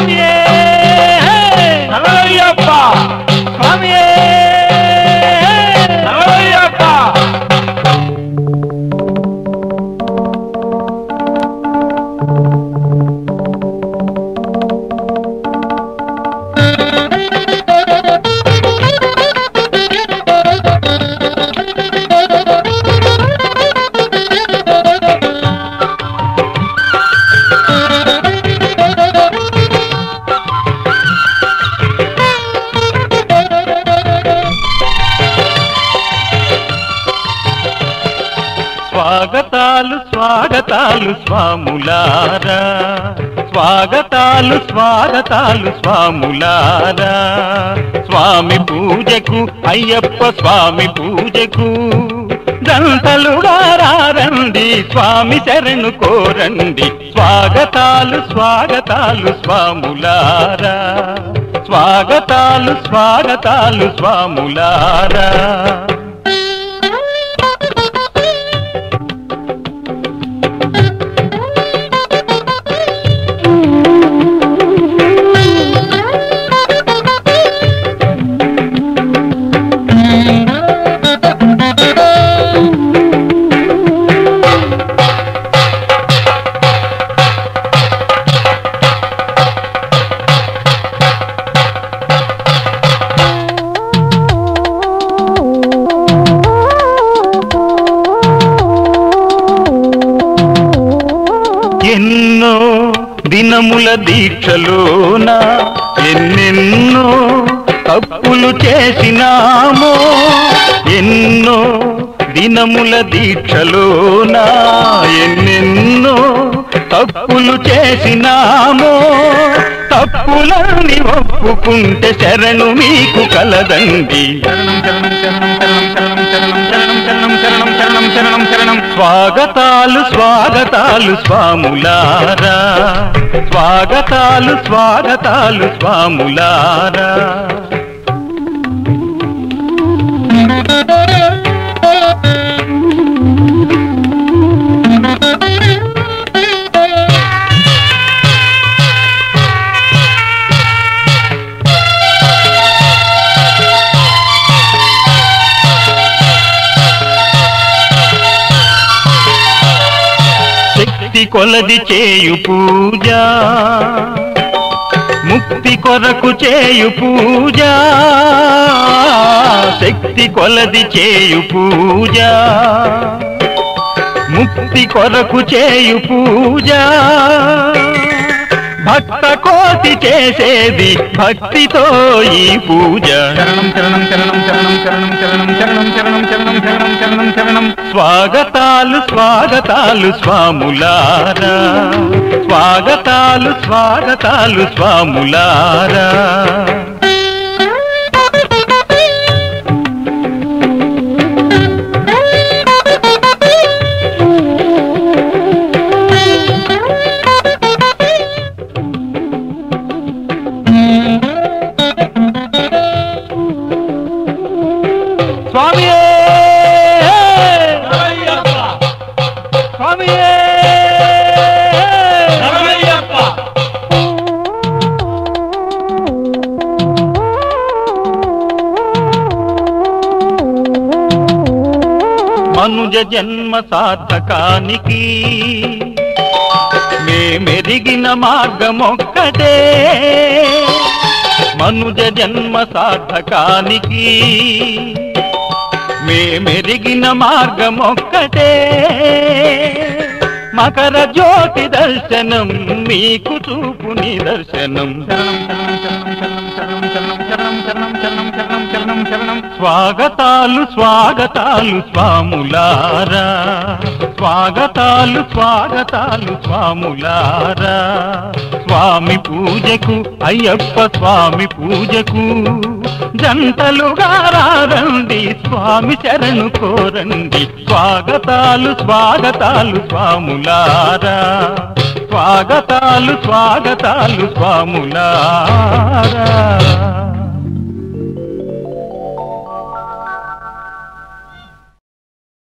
స్వామియే శరణయ్యప్ప స్వామియే శరణయ్యప్ప స్వాగతాలు స్వాగతాలు స్వాములారా స్వాగతాలు స్వాగతాలు స్వాములారా స్వామి పూజకు అయ్యప్ప స్వామి పూజకు దంతలుగా రండి స్వామి శరణు కోరండి స్వాగతాలు స్వాగతాలు స్వాములారా స్వాగతాలు స్వాగతాలు స్వాములారా ఎన్నో దినముల దీక్షలోన ఎన్నెన్నో తప్పులు చేసినామో ఎన్నో దినముల దీక్షలోన ఎన్నెన్నో తప్పులు చేసినామో తప్పులని ఒప్పుకుంటే శరణు మీకు కలదండి శరణం శరణం శరణం శరణం శరణం శరణం శరణం శరణం శరణం శరణం శరణం స్వాగతాలు స్వాగతాలు స్వాములారా స్వాగతాలు స్వాగతాలు స్వాములారా శక్తి కొలది చేయు పూజ ముక్తి కొరకు చేయు పూజ శక్తి కొలది చేయు పూజ ముక్తి కొరకు చేయు పూజ భక్త కోటి చేసేది భక్తితో ఈ పూజ శరణం శరణం శరణం శరణం శరణం శరణం శరణం శరణం శరణం శరణం శరణం శరణం స్వాగతాలు స్వాగతాలు స్వాములారా స్వాగతాలు స్వాగతాలు స్వాములారా స్వామియే స్వామియే మనుజ జన్మ సార్థకానికి మేమెరిగిన మార్గమొక్కటే మనుజ జన్మ సార్థకానికి మేమెరిగిన మార్గమొక్కటే మకర జ్యోతి దర్శనం మీకు చూపు నిదర్శనం శరణం శరణం శరణం శరణం శరణం శరణం శరణం శరణం శరణం శరణం శరణం స్వాగతాలు స్వాగతాలు స్వాములారా స్వాగతాలు స్వాగతాలు స్వాములారా స్వామి పూజకు అయ్యప్ప స్వామి పూజకు జంటలుగా రండి స్వామి శరణు కోరండి స్వాగతాలు స్వాగతాలు స్వాములారా స్వాగతాలు స్వాగతాలు స్వాములారా